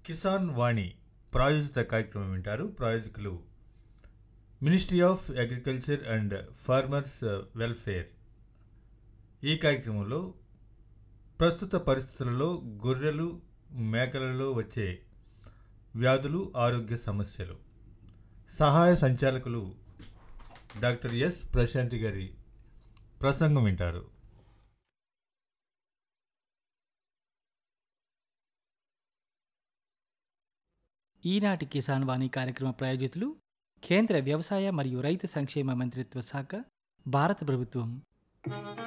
కిసాన్ వాణి ప్రాయోజిత కార్యక్రమం వింటారు ప్రాయోజకులు ministry of agriculture and farmers welfare ఈ కార్యక్రమంలో ప్రస్తుత పరిస్థితులలో గొర్రెలు మేకలలో వచ్చే వ్యాధులు ఆరోగ్య సమస్యలు సహాయ సంచాలకులు డాక్టర్ ఎస్ ప్రశాంతి గారి ప్రసంగం వింటారు ఈనాటి కిసాన్ వాణి కార్యక్రమ ప్రాయోజితులు కేంద్ర వ్యవసాయ మరియు రైతు సంక్షేమ మంత్రిత్వ శాఖ భారత ప్రభుత్వం